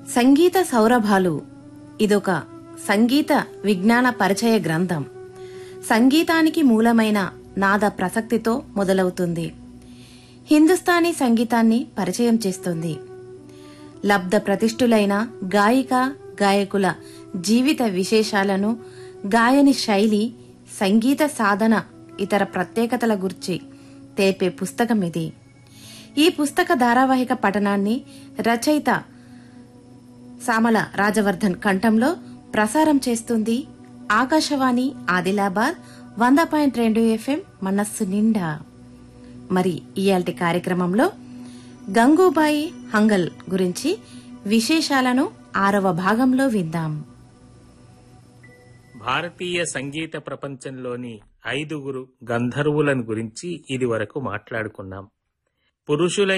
సంగీత సౌరభాలు ఇదొక సంగీత విజ్ఞాన పరిచయ గ్రంథం సంగీతానికి మూలమైన నాద ప్రసక్తితో మొదలవుతుంది హిందుస్థానీ సంగీతాన్ని పరిచయం చేస్తుంది లబ్ధ ప్రతిష్ఠులైన గాయిక గాయకుల జీవిత విశేషాలను గాయని శైలి సంగీత సాధన ఇతర ప్రత్యేకతల గురించి తెలిపే పుస్తకం ఇది ఈ పుస్తక ధారావాహిక పఠనాన్ని రచయిత సామల రాజవర్ధన్ కంఠంలో ప్రసారం చేస్తుంది ఆకాశవాణి ఆదిలాబాద్ వంద పాయింట్ రెండు ఎఫ్ఎం మనస్సు నిండా మరి ఇయాల్టి కార్యక్రమంలో గంగూబాయి హంగల్ గురించి విశేషాలను ఆరవ భాగంలో విందాం భారతీయ సంగీత ప్రపంచంలోని ఐదుగురు గంధర్వులను గురించి ఇది వరకు మాట్లాడుకున్నాం పురుషులైన